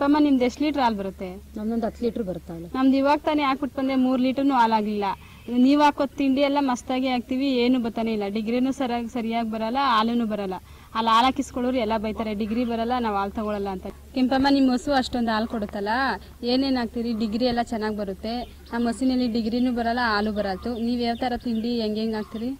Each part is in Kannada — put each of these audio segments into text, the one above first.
ಕೆಂಪಮ್ಮ ನಿಮ್ದು ಎಷ್ಟು ಲೀಟರ್ ಹಾಲು ಬರುತ್ತೆ ನಮ್ದೊಂದು ಹತ್ತು ಲೀಟ್ರ್ ಬರುತ್ತಾ ಹಾಲು ನಮ್ದು ಇವಾಗ ತಾನೇ ಹಾಕ್ಬಿಟ್ಟು ಬಂದೆ ಮೂರು ಲೀಟರ್ನು ಹಾಲಾಗ್ಲಿಲ್ಲ ನೀವು ಹಾಕೋ ತಿಂಡಿ ಎಲ್ಲ ಮಸ್ತಾಗಿ ಹಾಕ್ತಿವಿ ಏನು ಬತ್ತಾನೆ ಇಲ್ಲ ಡಿಗ್ರಿನೂ ಸರಿಯಾಗಿ ಸರಿಯಾಗಿ ಬರಲ್ಲ ಹಾಲೂ ಬರಲ್ಲ ಅಲ್ಲಿ ಹಾಲು ಹಾಕಿಸ್ಕೊಳ್ಳೋರು ಎಲ್ಲ ಬೈತಾರೆ ಡಿಗ್ರಿ ಬರಲ್ಲ ನಾವು ಹಾಲು ತಗೊಳಲ್ಲ ಅಂತ ಕೆಂಪಮ್ಮ ನಿಮ್ಮ ಹಸು ಅಷ್ಟೊಂದು ಹಾಲು ಕೊಡುತ್ತಲ್ಲ ಏನೇನು ಹಾಕ್ತೀರಿ ಡಿಗ್ರಿ ಎಲ್ಲ ಚೆನ್ನಾಗಿ ಬರುತ್ತೆ ನಮ್ಮ ಹಸಿನಲ್ಲಿ ಡಿಗ್ರಿನೂ ಬರಲ್ಲ ಹಾಲು ಬರಲ್ತು ನೀವು ಯಾವ ಥರ ತಿಂಡಿ ಹೆಂಗೆ ಹೆಂಗೆ ಹಾಕ್ತೀರಿ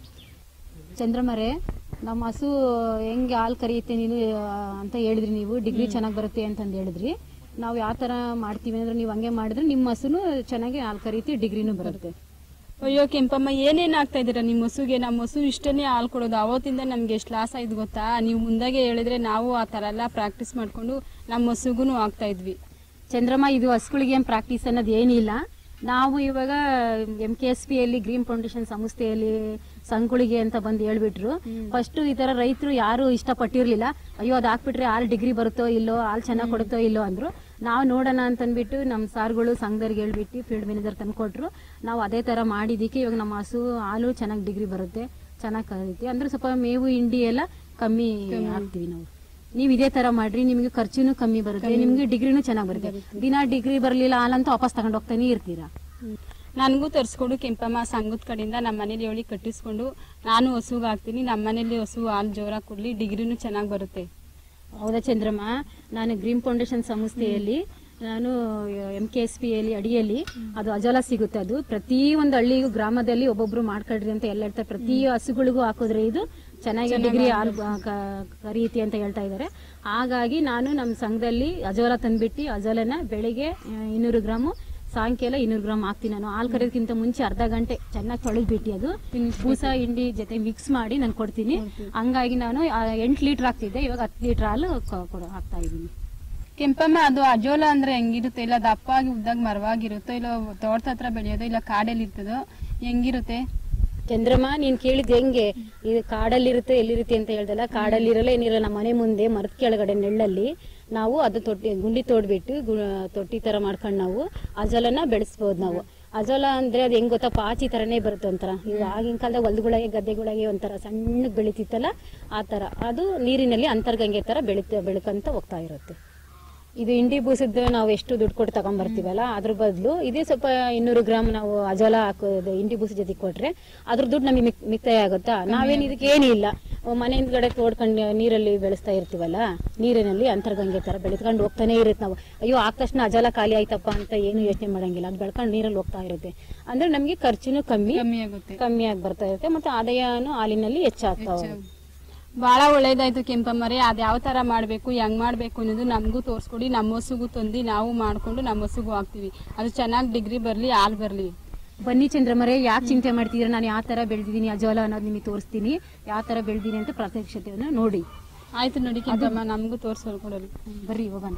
ಚಂದ್ರಮರೆ ನಮ್ಮ ಹಸು ಹೆಂಗೆ ಹಾಲು ಕರಿಯುತ್ತೆ ನೀನು ಆ, ಅಂತ ಹೇಳಿದ್ರಿ ನೀವು ಡಿಗ್ರಿ ಚೆನ್ನಾಗಿ ಬರುತ್ತೆ ಅಂತಂದು ಹೇಳಿದ್ರಿ ನಾವು ಯಾವ ಥರ ಮಾಡ್ತೀವಿ ಅಂದ್ರೆ ನೀವು ಹಂಗೆ ಮಾಡಿದ್ರೆ ನಿಮ್ಮ ಹಸುನು ಚೆನ್ನಾಗಿ ಹಾಲು ಕರಿಯುತ್ತೆ ಡಿಗ್ರಿನೂ ಬರುತ್ತೆ ಅಯ್ಯೋ ಕೆಂಪಮ್ಮ ಏನೇನು ಆಗ್ತಾ ಇದ್ದೀರಾ ನಿಮ್ಮ ಹಸುಗೆ ನಮ್ಮ ಹಸು ಇಷ್ಟನೇ ಹಾಲು ಕೊಡೋದು ಅವತ್ತಿಂದ ನಮ್ಗೆ ಎಷ್ಟು ಲಾಸ್ ಆಯ್ತು ಗೊತ್ತಾ ನೀವು ಮುಂದಾಗೆ ಹೇಳಿದ್ರೆ ನಾವು ಆ ಥರ ಎಲ್ಲ ಪ್ರಾಕ್ಟೀಸ್ ಮಾಡಿಕೊಂಡು ನಮ್ಮ ಹಸುಗೂ ಆಗ್ತಾ ಇದ್ವಿ ಚಂದ್ರಮ್ಮ ಇದು ಹಸುಗಳಿಗೆ ಏನು ಪ್ರಾಕ್ಟೀಸ್ ಅನ್ನೋದು ಏನಿಲ್ಲ ನಾವು ಇವಾಗ ಎಂ ಕೆ ಎಸ್ ಪಿ ಅಲ್ಲಿ ಗ್ರೀನ್ ಫೌಂಡೇಶನ್ ಸಂಸ್ಥೆಯಲ್ಲಿ ಸಂಘಗಳಿಗೆ ಅಂತ ಬಂದು ಹೇಳ್ಬಿಟ್ರು ಫಸ್ಟ್ ಈ ತರ ರೈತರು ಯಾರು ಇಷ್ಟಪಟ್ಟಿರ್ಲಿಲ್ಲ ಅಯ್ಯೋ ಅದು ಹಾಕ್ಬಿಟ್ರೆ ಹಾಲು ಡಿಗ್ರಿ ಬರುತ್ತೋ ಇಲ್ಲೋ ಹಾಲು ಚೆನ್ನಾಗಿ ಕೊಡುತ್ತೋ ಇಲ್ಲೋ ಅಂದ್ರು ನಾವು ನೋಡೋಣ ಅಂತಂದ್ಬಿಟ್ಟು ನಮ್ಮ ಸಾರ್ಗಳು ಸಂಘದವ್ರಿಗೆ ಹೇಳ್ಬಿಟ್ಟು ಫೀಲ್ಡ್ ಮ್ಯಾನೇಜರ್ ತಂದ್ಕೊಟ್ರು ನಾವು ಅದೇ ತರ ಮಾಡಿದ್ದಕ್ಕೆ ಇವಾಗ ನಮ್ಮ ಹಸು ಹಾಲು ಚೆನ್ನಾಗಿ ಡಿಗ್ರಿ ಬರುತ್ತೆ ಚೆನ್ನಾಗಿ ಕರೀತಿ ಅಂದ್ರೆ ಸ್ವಲ್ಪ ಮೇವು ಹಿಂಡಿ ಎಲ್ಲ ಕಮ್ಮಿ ಹಾಕ್ತಿವಿ ನಾವು ನೀವು ಇದೇ ತರ ಮಾಡ್ರಿ ನಿಮ್ಗೆ ಖರ್ಚುನು ಕಮ್ಮಿ ಬರುತ್ತೆ ನಿಮ್ಗೆ ಡಿಗ್ರಿನೂ ಚೆನ್ನಾಗಿ ಬರುತ್ತೆ ದಿನ ಡಿಗ್ರಿ ಬರಲಿಲ್ಲ ಹಾಲಂತ ವಾಪಸ್ ತಗೊಂಡು ಹೋಗ್ತಾನೆ ಇರ್ತೀರಾ ನನಗೂ ತರಿಸ್ಕೊಂಡು ಕೆಂಪಮ್ಮ ಸಂಘದ ಕಡೆಯಿಂದ ನಮ್ಮ ಮನೇಲಿ ಹೇಳಿ ಕಟ್ಟಿಸ್ಕೊಂಡು ನಾನು ಹಸುಗೆ ಹಾಕ್ತೀನಿ ನಮ್ಮ ಮನೇಲಿ ಹಸು ಹಾಲು ಜೋರಾಗಿ ಕೊಡ್ಲಿ ಡಿಗ್ರಿನೂ ಚೆನ್ನಾಗಿ ಬರುತ್ತೆ ಹೌದಾ ಚಂದ್ರಮ್ಮ ನಾನು ಗ್ರೀನ್ ಫೌಂಡೇಶನ್ ಸಂಸ್ಥೆಯಲ್ಲಿ ನಾನು ಎಂ ಕೆ ಎಸ್ ಪಿ ಅಲ್ಲಿ ಅಡಿಯಲ್ಲಿ ಅದು ಅಜಲ ಸಿಗುತ್ತೆ ಅದು ಪ್ರತಿ ಒಂದು ಹಳ್ಳಿಗೂ ಗ್ರಾಮದಲ್ಲಿ ಒಬ್ಬೊಬ್ರು ಮಾಡ್ಕೊಳ್ರಿ ಅಂತ ಎಲ್ಲ ಹೇಳ್ತಾರೆ ಪ್ರತಿ ಹಸುಗಳಿಗೂ ಹಾಕಿದ್ರೆ ಇದು ಚೆನ್ನಾಗಿ ಡಿಗ್ರಿ ಹಾಲು ಬ- ಕ- ಕರೀತಿ ಅಂತ ಹೇಳ್ತಾ ಇದ್ದಾರೆ ಹಾಗಾಗಿ ನಾನು ನಮ್ಮ ಸಂಘದಲ್ಲಿ ಅಜೋಲ ತಂದ್ಬಿಟ್ಟು ಅಜೋಲನ ಬೆಳಿಗ್ಗೆ ಆ, ಇನ್ನೂರು ಗ್ರಾಮು ಸಾಯಂಕಾಲ ಇನ್ನೂರು ಗ್ರಾಮ್ ಹಾಕ್ತೀನಿ ನಾನು ಹಾಲು ಕರೆಯೋದಕ್ಕಿಂತ ಮುಂಚೆ ಅರ್ಧ ಗಂಟೆ ಚೆನ್ನಾಗಿ ತೊಳೆದ್ಬಿಟ್ಟು ಅದು ಬೂಸ ಹಿಂಡಿ ಜೊತೆ ಮಿಕ್ಸ್ ಮಾಡಿ ನಾನು ಕೊಡ್ತೀನಿ ಹಂಗಾಗಿ ನಾನು ಎಂಟು ಲೀಟರ್ ಹಾಕ್ತಿದ್ದೆ ಇವಾಗ ಹತ್ತು ಲೀಟರ್ ಹಾಲು ಕ- ಕೊಡು ಹಾಕ್ತಾ ಇದ್ದೀನಿ ಕೆಂಪಮ್ಮ ಅದು ಅಜೋಲ ಅಂದ್ರೆ ಹೆಂಗಿರುತ್ತೆ ಇಲ್ಲ ದಪ್ಪಾಗಿ ಉದ್ದಾಗ ಮರವಾಗಿರುತ್ತೋ ಇಲ್ಲ ತೋಟದ ಹತ್ರ ಬೆಳೆಯೋದು ಇಲ್ಲ ಕಾಡಲ್ಲಿ ಇರ್ತದೋ ಹೆಂಗಿರುತ್ತೆ ಚಂದ್ರಮ್ಮ ನೀನ್ ಕೇಳಿದ್ ಹೆಂಗೆ ಇದು ಕಾಡಲ್ಲಿರುತ್ತೆ ಎಲ್ಲಿರುತ್ತೆ ಅಂತ ಹೇಳ್ದಲ್ಲ ಕಾಡಲ್ಲಿರಲ್ಲ ಏನಿರಲ್ಲ ನಮ್ಮ ಮನೆ ಮುಂದೆ ಮರದ ಕೆಳಗಡೆ ನೆಳ್ಳಲ್ಲಿ ನಾವು ಅದು ತೊಟ್ಟಿ ಗುಂಡಿ ತೋಡ್ಬಿಟ್ಟು ಗು- ತೊಟ್ಟಿ ತರ ಮಾಡ್ಕೊಂಡು ನಾವು ಅಜಲನ ಬೆಳೆಸ್ಬೋದು ನಾವು ಅಜೋಲ ಅಂದ್ರೆ ಅದು ಹೆಂಗ್ ಗೊತ್ತಾ ಪಾಚಿ ತರನೇ ಬರುತ್ತೆ ಒಂಥರ ಈಗ ಆಗಿನ ಕಾಲದಾಗ ಹೊಲದೊಳಗೆ ಗದ್ದೆಗಳಿಗೆ ಒಂಥರ ಸಣ್ಣಗ್ ಬೆಳಿತಿತ್ತಲ್ಲ ಆ ತರ ಅದು ನೀರಿನಲ್ಲಿ ಅಂತರ್ಗಂಗೆ ತರ ಬೆಳಿತ ಬೆಳಕಂತ ಹೋಗ್ತಾ ಇರುತ್ತೆ ಇದು ಇಂಡಿ ಬೂಸದ್ದು ನಾವು ಎಷ್ಟು ದುಡ್ಡು ಕೊಟ್ಟು ತಗೊಂಡ್ಬರ್ತೀವಲ್ಲ ಅದ್ರ ಬದಲು ಇದೇ ಸ್ವಲ್ಪ ಇನ್ನೂರು ಗ್ರಾಮ್ ನಾವು ಅಜೋಲ ಹಾಕೋದು ಇಂಡಿ ಬೂಸ ಜೊತೆ ಕೊಟ್ರೆ ಅದ್ರ ದುಡ್ಡು ನಮಗೆ ಮಿಕ್ ಮಿಕ್ತಾಯ ಆಗುತ್ತಾ ನಾವೇನು ಇದಕ್ಕೆ ಏನಿಲ್ಲ ಮನೆ ಹಿಂದ್ಗಡೆ ತೋಡ್ಕೊಂಡು ನೀರಲ್ಲಿ ಬೆಳೆಸ್ತಾ ಇರ್ತೀವಲ್ಲ ನೀರಿನಲ್ಲಿ ಅಂತರ್ಗಂಗೆ ತರ ಬೆಳೆದ್ಕೊಂಡು ಹೋಗ್ತಾನೆ ಇರುತ್ತೆ ನಾವು ಅಯ್ಯೋ ಆದ ತಕ್ಷಣ ಅಜೋಲ ಖಾಲಿ ಆಯ್ತಪ್ಪ ಅಂತ ಏನು ಯೋಚನೆ ಮಾಡಂಗಿಲ್ಲ ಅದು ಬೆಳ್ಕೊಂಡು ನೀರಲ್ಲಿ ಹೋಗ್ತಾ ಇರುತ್ತೆ ಅಂದ್ರೆ ನಮಗೆ ಖರ್ಚುನು ಕಮ್ಮಿ ಕಮ್ಮಿ ಆಗುತ್ತೆ ಕಮ್ಮಿ ಆಗಿ ಬರ್ತಾ ಇರುತ್ತೆ ಮತ್ತೆ ಆದಾಯನು ಹಾಲಿನಲ್ಲಿ ಹೆಚ್ಚಾಗ್ತಾ ಹೋಗುತ್ತೆ ಬಹಳ ಒಳ್ಳೇದಾಯ್ತು ಕೆಂಪಮ್ಮರೆ ಅದ್ ಯಾವ ತರ ಮಾಡ್ಬೇಕು ಹೆಂಗ್ ಮಾಡ್ಬೇಕು ಅನ್ನೋದು ನಮಗೂ ತೋರಿಸ್ಕೊಡಿ ನಮ್ಮ ಹಸುಗೂ ತಂದು ನಾವು ಮಾಡ್ಕೊಂಡು ನಮ್ಮ ಹಸುಗೂ ಹಾಕ್ತಿವಿ ಅದು ಚೆನ್ನಾಗಿ ಡಿಗ್ರಿ ಬರ್ಲಿ ಹಾಲ್ ಬರ್ಲಿ ಬನ್ನಿ ಚಂದ್ರಮರೆ ಯಾಕೆ ಚಿಂತೆ ಮಾಡ್ತಿದ್ದೀರಾ ನಾನು ಯಾವ ತರ ಬೆಳೆದಿದ್ದೀನಿ ಅಜೋಲ ಅನ್ನೋದು ನಿಮಗೆ ತೋರಿಸ್ತೀನಿ ಯಾವ ತರ ಬೆಳೆದಿದ್ದೀನಿ ಅಂತ ಪ್ರತ್ಯಕ್ಷತೆಯನ್ನು ನೋಡಿ ಆಯ್ತು ನೋಡಿ ಕೆಂಪಮ್ಮ ನಮಗೂ ತೋರಿಸ್ಕೊಡಲಿ ಬರ್ರಿ ಹೋಗೋಣ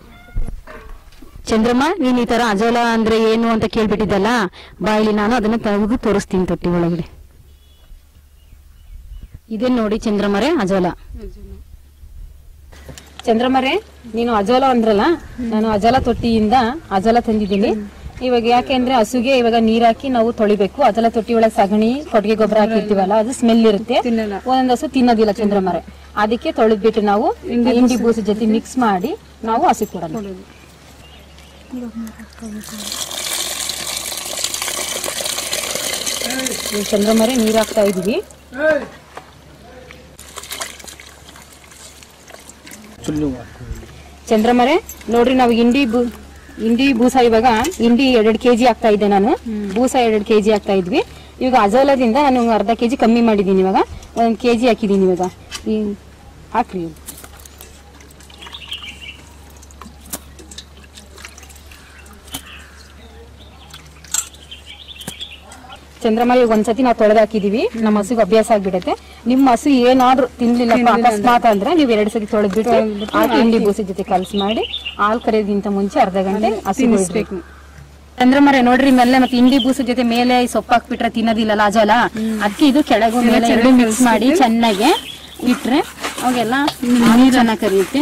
ಚಂದ್ರಮ್ಮ ನೀನ್ ಈ ತರ ಅಜೋಲ ಅಂದ್ರೆ ಏನು ಅಂತ ಕೇಳ್ಬಿಟ್ಟಿದ್ದಲ್ಲ ಬಾಯಲ್ಲಿ ನಾನು ಅದನ್ನ ತೆಗೆದು ತೋರಿಸ್ತೀನಿ ತೊಟ್ಟಿ ಒಳಗಡೆ ಇದೇ ನೋಡಿ ಚಂದ್ರಮರೆ ಅಜೋಲ ಚಂದ್ರಮರೆ ನೀನು ಅಜೋಲ ಅಂದ್ರಲ್ಲ ನಾನು ಅಜೋಲ ತೊಟ್ಟಿಯಿಂದ ಅಜೋಲ ತಂದಿದ್ದೀನಿ ಇವಾಗ ಯಾಕೆಂದ್ರೆ ಹಸುಗೆ ಇವಾಗ ನೀರ್ ಹಾಕಿ ನಾವು ತೊಳಿಬೇಕು ಅಜೋಲ ತೊಟ್ಟಿ ಒಳಗೆ ಸಗಣಿ ಕೊಟ್ಟಿಗೆ ಗೊಬ್ಬರ ಹಾಕಿರ್ತೀವಲ್ಲ ಅದು ಸ್ಮೆಲ್ ಇರುತ್ತೆ ತಿನ್ನಲ್ಲ. ಒಂದೊಂದು ಹಸು ತಿನ್ನೋದಿಲ್ಲ ಚಂದ್ರಮರೆ ಅದಕ್ಕೆ ತೊಳೆದ್ಬಿಟ್ಟು ನಾವು ಇಂಡಿ ಬೂಸ ಜೊತೆ ಮಿಕ್ಸ್ ಮಾಡಿ ನಾವು ಹಸಿ ಕೊಡೋಣ ಈ ಚಂದ್ರಮರೆ ನೀರ್ ಹಾಕ್ತಾ ಇದೀವಿ ಚಂದ್ರಮರೆ ನೋಡ್ರಿ ನಾವು ಇಂಡಿ ಬೂ ಇಂಡಿ ಬೂಸ ಇವಾಗ ಇಂಡಿ ಎರಡೆರಡು ಕೆಜಿ ಹಾಕ್ತಾ ಇದ್ದೆ ನಾನು ಬೂಸ ಎರಡೆರಡು ಕೆಜಿ ಹಾಕ್ತಾ ಇದ್ವಿ ಇವಾಗ ಅಜೋಲದಿಂದ ನಾನು ಅರ್ಧ ಕೆಜಿ ಕಮ್ಮಿ ಮಾಡಿದ್ದೀನಿ ಇವಾಗ ಒಂದ್ ಕೆಜಿ ಹಾಕಿದ್ದೀನಿ ಇವಾಗ ಈ ಹಾಕ್ರಿ ಇವು. ಚಂದ್ರಮ್ಮ ಇವಾಗ ಒಂದ್ಸತಿ ನಾವು ತೊಳೆದು ಹಾಕಿದೀವಿ ನಮ್ಮ ಹಸುಗೆ ಅಭ್ಯಾಸ ಆಗ್ಬಿಡತ್ತೆ ನಿಮ್ಮ ಹಸು ಏನಾದ್ರೂ ತಿನ್ಲಿಲ್ಲಪ್ಪ ಅಕಸ್ಮಾತ್ ಅಂದ್ರೆ ನೀವು ಎರಡು ಸತಿ ತೊಳೆದ್ಬಿಟ್ಟು ಆ ತಿಂಡಿ ಬೂಸಿ ಜೊತೆ ಕಲಸಿ ಮಾಡಿ ಹಾಲು ಕರೆಯೋದಕ್ಕಿಂತ ಮುಂಚೆ ಅರ್ಧ ಗಂಟೆ ಹಸು ಬಿಡಿಸ್ಬೇಕು ಚಂದ್ರಮರೆ ನೋಡ್ರಿ ಮೇಲೆ ಮತ್ತೆ ಇಂಡಿ ಬೂಸು ಜೊತೆ ಮೇಲೆ ಸೊಪ್ಪು ಹಾಕ್ಬಿಟ್ರೆ ತಿನ್ನೋದಿಲ್ಲಲ್ಲ ಅಜಲ ಅದಕ್ಕೆ ಇದು ಕೆಳಗು ಮೇಲೆ ಎರಡು ಮಿಕ್ಸ್ ಮಾಡಿ ಚೆನ್ನಾಗಿ ಇಟ್ರೆ ಅವಾಗೆಲ್ಲ ನೀರು ಚೆನ್ನಾಗಿ ಕರಿಯುತ್ತೆ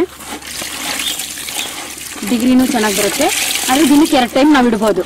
ಡಿಗ್ರಿನೂ ಚೆನ್ನಾಗಿ ಬರುತ್ತೆ ಅದು ದಿನಕ್ಕೆ ಎರಡು ಟೈಮ್ ನಾವು ಇಡ್ಬೋದು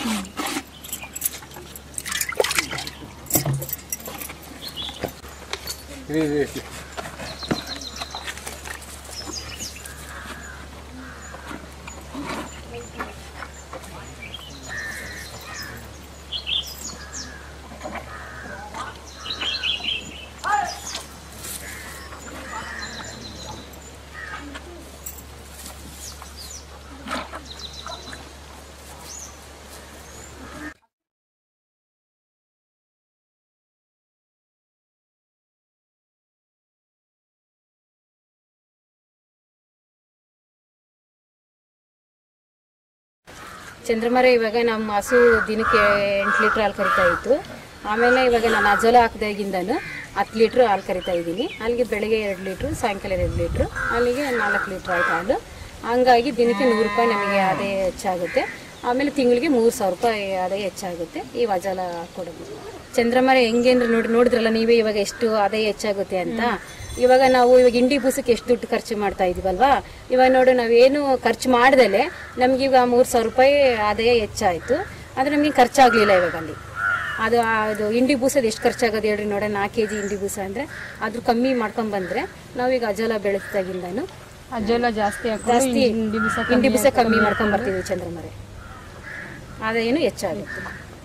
ಚಂದ್ರಮರ ಇವಾಗ ನಮ್ಮ ಹಸು ದಿನಕ್ಕೆ ಎಂಟು ಲೀಟ್ರ್ ಹಾಲು ಕರಿತಾ ಇತ್ತು ಆಮೇಲೆ ಇವಾಗ ನಾನು ಅಜೋಲ ಹಾಕಿದಾಗಿಂದನು ಹತ್ತು ಲೀಟ್ರ್ ಹಾಲು ಕರಿತಾ ಇದ್ದೀನಿ ಅಲ್ಲಿಗೆ ಬೆಳಗ್ಗೆ ಎರಡು ಲೀಟ್ರು ಸಾಯಂಕಾಲ ಎರಡು ಲೀಟ್ರು ಅಲ್ಲಿಗೆ ನಾಲ್ಕು ಲೀಟ್ರ್ ಆಯ್ತು ಹಾಲು ಹಂಗಾಗಿ ದಿನಕ್ಕೆ ನೂರು ರೂಪಾಯಿ ನಮಗೆ ಆದಾಯ ಹೆಚ್ಚಾಗುತ್ತೆ ಆಮೇಲೆ ತಿಂಗಳಿಗೆ ಮೂರು ಸಾವಿರ ರೂಪಾಯಿ ಆದಾಯ ಹೆಚ್ಚಾಗುತ್ತೆ ಈ ಅಜೋಲ ಕೊಡೋದು ಚಂದ್ರಮರ ಹೆಂಗೆ ಅಂದ್ರೆ ನೋಡಿ ನೋಡಿದ್ರಲ್ಲ ನೀವೇ ಇವಾಗ ಎಷ್ಟು ಆದಾಯ ಹೆಚ್ಚಾಗುತ್ತೆ ಅಂತ ಇವಾಗ ನಾವು ಇವಾಗ ಇಂಡಿ ಬೂಸಕ್ಕೆ ಎಷ್ಟು ದುಡ್ಡು ಖರ್ಚು ಮಾಡ್ತಾ ಇದೀವಲ್ವಾ ಇವಾಗ ನೋಡು ನಾವೇನು ಖರ್ಚು ಮಾಡ್ದಲೆ ನಮ್ಗೆ ಈಗ ಮೂರು ಸಾವಿರ ರೂಪಾಯಿ ಆದಾಯ ಹೆಚ್ಚಾಯಿತು ಆದರೆ ನಮಗೆ ಖರ್ಚಾಗಲಿಲ್ಲ ಇವಾಗ ಅಲ್ಲಿ ಅದು ಅದು ಇಂಡಿ ಬೂಸದ ಎಷ್ಟು ಖರ್ಚಾಗೋದು ಹೇಳ್ರಿ ನೋಡೋಣ ನಾಲ್ಕು ಕೆ ಜಿ ಇಂಡಿ ಬೂಸ ಅಂದರೆ ಅದ್ರ ಕಮ್ಮಿ ಮಾಡ್ಕೊಂಡ್ ಬಂದ್ರೆ ನಾವೀಗ ಅಜೋಲ ಬೆಳೆದಾಗಿಂದನು ಅಜ್ಜೆಲ್ಲ ಜಾಸ್ತಿ ಹಾಕೊಂಡು ಜಾಸ್ತಿ ಹಿಂಡಿ ಬಿಸ ಇಂಡಿ ಬೂಸ ಕಮ್ಮಿ ಮಾಡ್ಕೊಂಡ್ ಬರ್ತೀವಿ ಚಂದ್ರಮರೆ ಆದಾಯನು ಹೆಚ್ಚಾಗುತ್ತೆ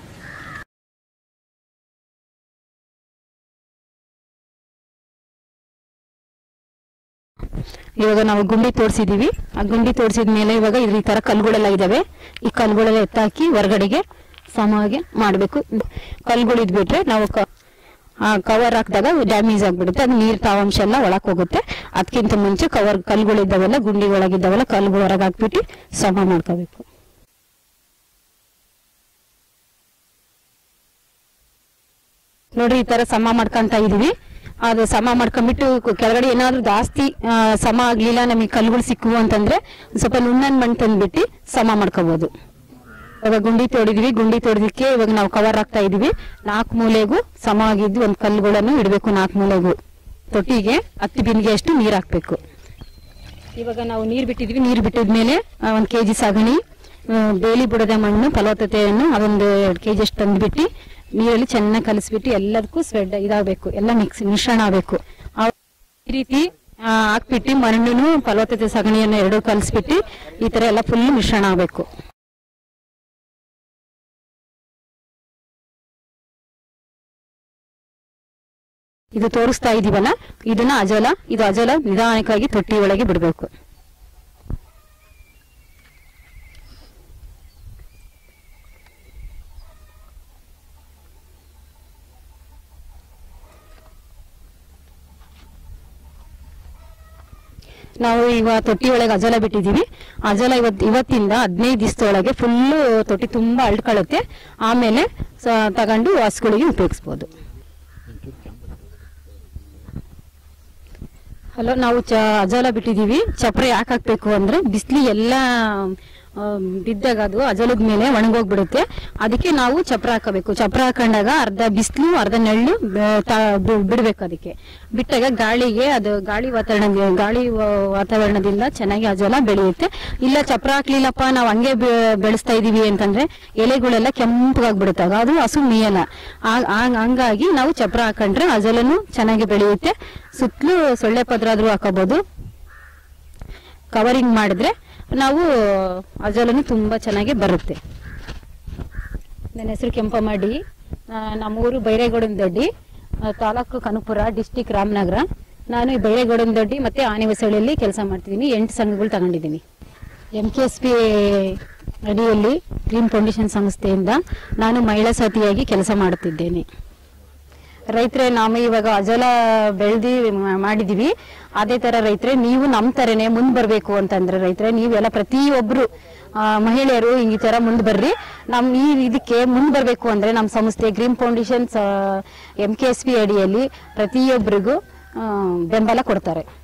ಇವಾಗ ನಾವು ಗುಂಡಿ ತೋರಿಸಿದೀವಿ ಆ ಗುಂಡಿ ತೋರಿಸಿದ ಮೇಲೆ ಇವಾಗ ಈ ತರ ಕಲ್ಗಳೆಲ್ಲ ಇದಾವೆ ಈ ಕಲ್ಗಳೆಲ್ಲ ಎತ್ತಾಕಿ ಹೊರಗಡೆಗೆ ಸಮವಾಗಿ ಮಾಡಬೇಕು ಕಲ್ಗಳು ಇದ್ಬಿಟ್ರೆ ನಾವು ಕ- ಆ ಕವರ್ ಹಾಕಿದಾಗ ಡ್ಯಾಮೇಜ್ ಆಗ್ಬಿಡುತ್ತೆ ಅದು ನೀರ್ ತಾವಾಂಶ ಎಲ್ಲ ಒಳಕ್ ಹೋಗುತ್ತೆ ಅದಕ್ಕಿಂತ ಮುಂಚೆ ಕವರ್ ಕಲ್ಗಳಿದ್ದಾವೆಲ್ಲ ಗುಂಡಿ ಒಳಗಿದ್ದಾವೆಲ್ಲ ಕಲ್ಗಳು ಹೊರಗೆ ಹಾಕ್ಬಿಟ್ಟು ಸಮ ಮಾಡ್ಕೋಬೇಕು ನೋಡ್ರಿ ಈ ತರ ಸಮ ಮಾಡ್ಕೊಂತ ಇದೀವಿ ಅದು ಸಮ ಮಾಡ್ಕೊಂಡ್ಬಿಟ್ಟು ಕು- ಕೆಳಗಡೆ ಏನಾದ್ರೂ ಜಾಸ್ತಿ ಆ, ಸಮ ಆಗ್ಲಿಲ್ಲ ನಮಗೆ ಕಲ್ಲುಗಳು ಸಿಕ್ಕುವು ಅಂತಂದ್ರೆ ಒಂದ್ ಸ್ವಲ್ಪ ನುಣ್ಣನ್ ಮಣ್ಣು ತಂದ್ಬಿಟ್ಟು ಸಮ ಮಾಡ್ಕೋಬಹುದು ಇವಾಗ ಗುಂಡಿ ತೋಡಿದ್ವಿ ಗುಂಡಿ ತೋಡಿದಕ್ಕೆ ಇವಾಗ ನಾವು ಕವರ್ ಹಾಕ್ತಾ ಇದೀವಿ ನಾಲ್ಕು ಮೂಲೆಗೂ ಸಮ ಆಗಿದ್ದು ಒಂದ್ ಕಲ್ಲುಗಳನ್ನು ಇಡಬೇಕು ನಾಲ್ಕು ಮೂಲೆಗೂ ತೊಟ್ಟಿಗೆ ಹತ್ತು ಬಿನ್ಗೆ ಅಷ್ಟು ನೀರ್ ಹಾಕ್ಬೇಕು ಇವಾಗ ನಾವು ನೀರ್ ಬಿಟ್ಟಿದ್ವಿ ನೀರ್ ಬಿಟ್ಟಿದ್ಮೇಲೆ ಆ, ಒಂದ್ ಕೆಜಿ ಸಗಣಿ ಆ, ಬೇಲಿ ಬುಡದ ಮಣ್ಣು ಫಲವತ್ತತೆಯನ್ನು ಅದೊಂದು ಎರಡು ಕೆಜಿ ಅಷ್ಟು ತಂದ್ಬಿಟ್ಟು ನೀರಲ್ಲಿ ಚೆನ್ನಾಗಿ ಕಲಿಸ್ಬಿಟ್ಟು ಎಲ್ಲದಕ್ಕೂ ಸ್ವೆಡ್ ಇದಾಗಬೇಕು ಎಲ್ಲ ಮಿಕ್ಸ್ ಮಿಶ್ರಣ ಆಗಬೇಕು ಈ ರೀತಿ ಆ, ಹಾಕ್ಬಿಟ್ಟು ಮಣ್ಣು ಫಲವತ್ತತೆ ಸಗಣಿಯನ್ನು ಎರಡು ಕಲಿಸ್ಬಿಟ್ಟು ಈ ತರ ಎಲ್ಲ ಫುಲ್ ಮಿಶ್ರಣ ಆಗಬೇಕು ಇದು ತೋರಿಸ್ತಾ ಇದೀವಲ್ಲ ಇದನ್ನ ಅಜಲ ಇದು ಅಜಲ ನಿಧಾನಕ್ಕಾಗಿ ತೊಟ್ಟಿ ಒಳಗೆ ಬಿಡಬೇಕು ನಾವು ಇವ ತೊಟ್ಟಿ ಒಳಗೆ ಅಜಲ ಬಿಟ್ಟಿದೀವಿ ಅಜಲ ಇವತ್ ಇವತ್ತಿಂದ ಹದಿನೈದು ದಿವಸದೊಳಗೆ ಫುಲ್ಲು ತೊಟ್ಟಿ ತುಂಬಾ ಅಳ್ಕೊಳ್ಳುತ್ತೆ ಆಮೇಲೆ ಸ- ತಗೊಂಡು ಹಸುಗಳಿಗೆ ಉಪಯೋಗಿಸ್ಬೋದು ಹಲೋ ನಾವು ಚ ಅಜಲ ಬಿಟ್ಟಿದೀವಿ ಚಪ್ರ ಯಾಕೆ ಹಾಕ್ಬೇಕು ಅಂದ್ರೆ ಬಿಸಿಲಿ ಎಲ್ಲ ಆ, ಬಿದ್ದಾಗ ಅದು ಅಜಲದ ಮೇಲೆ ಒಣಗೋಗ್ಬಿಡುತ್ತೆ ಅದಕ್ಕೆ ನಾವು ಚಪ್ರ ಹಾಕಬೇಕು ಚಪ್ರ ಹಾಕೊಂಡಾಗ ಅರ್ಧ ಬಿಸಿಲು ಅರ್ಧ ನೆಳ್ಳು ಬ- ತ- ಬಿ- ಬಿಡ್ಬೇಕು ಅದಕ್ಕೆ ಬಿಟ್ಟಾಗ ಗಾಳಿಗೆ ಅದು ಗಾಳಿ ವಾತಾವರಣ ಗಾಳಿ ವ- ವಾತಾವರಣದಿಂದ ಚೆನ್ನಾಗಿ ಅಜಲ ಬೆಳೆಯುತ್ತೆ ಇಲ್ಲ ಚಪ್ರ ಹಾಕ್ಲಿಲ್ಲಪ್ಪ ನಾವು ಹಂಗೆ ಬೆ- ಬೆಳೆಸ್ತಾ ಇದೀವಿ ಅಂತಂದ್ರೆ ಎಲೆಗಳೆಲ್ಲ ಕೆಂಪಗಾಗ್ಬಿಡುತ್ತೆ ಆಗ ಅದು ಹಸು ಮೇಯಲ್ಲ ಆ- ಆ- ಹಂಗಾಗಿ ನಾವು ಚಪ್ರ ಹಾಕೊಂಡ್ರೆ ಅಜಲನು ಚೆನ್ನಾಗಿ ಬೆಳೆಯುತ್ತೆ ಸುತ್ತಲೂ ಸೊಳ್ಳೆ ಪದ್ರ ಆದ್ರೂ ಹಾಕೋಬಹುದು ಕವರಿಂಗ್ ಮಾಡಿದ್ರೆ ನಾವು ಅಜಲನು ತುಂಬಾ ಚೆನ್ನಾಗಿ ಬರುತ್ತೆ ನನ್ನ ಹೆಸರು ಕೆಂಪಮಾಡಿ ಆ, ನಮ್ಮೂರು ಬೈರೇಗೌಡನ ದೊಡ್ಡಿ ಆ, ತಾಲೂಕು ಕನಕಪುರ ಡಿಸ್ಟಿಕ್ ರಾಮನಗರ ನಾನು ಈ ಬೈರೇಗೌಡನ ದೊಡ್ಡಿ ಮತ್ತೆ ಆನೆ ಹೊಸಳ್ಳಿಯಲ್ಲಿ ಕೆಲಸ ಮಾಡ್ತಿದ್ದೀನಿ ಎಂಟು ಸಂಘಗಳು ತಗೊಂಡಿದ್ದೀನಿ ಎಂ ಕೆ ಎಸ್ ಪಿ ಅಡಿಯಲ್ಲಿ ಗ್ರೀನ್ ಫೌಂಡೇಶನ್ ಸಂಸ್ಥೆಯಿಂದ ನಾನು ಮಹಿಳಾ ಸಾಥಿಯಾಗಿ ಕೆಲಸ ಮಾಡುತ್ತಿದ್ದೇನೆ ರೈತರೇ ನಾವು ಇವಾಗ ಅಜಲ ಬೆಳೆದಿ ಮಾಡಿದೀವಿ ಅದೇ ತರ ರೈತರೇ ನೀವು ನಮ್ ತರನೇ ಮುಂದ್ ಬರ್ಬೇಕು ಅಂತಂದ್ರೆ ರೈತರೇ ನೀವೆಲ್ಲ ಪ್ರತಿಯೊಬ್ರು ಆ, ಮಹಿಳೆಯರು ಈ ತರ ಮುಂದ್ ಬರ್ರಿ ನಮ್ ಈ ಇದಕ್ಕೆ ಮುಂದ್ ಬರ್ಬೇಕು ಅಂದ್ರೆ ನಮ್ಮ ಸಂಸ್ಥೆ green foundation M K S P ಅಡಿಯಲ್ಲಿ ಪ್ರತಿಯೊಬ್ಬರಿಗೂ ಆ, ಬೆಂಬಲ ಕೊಡ್ತಾರೆ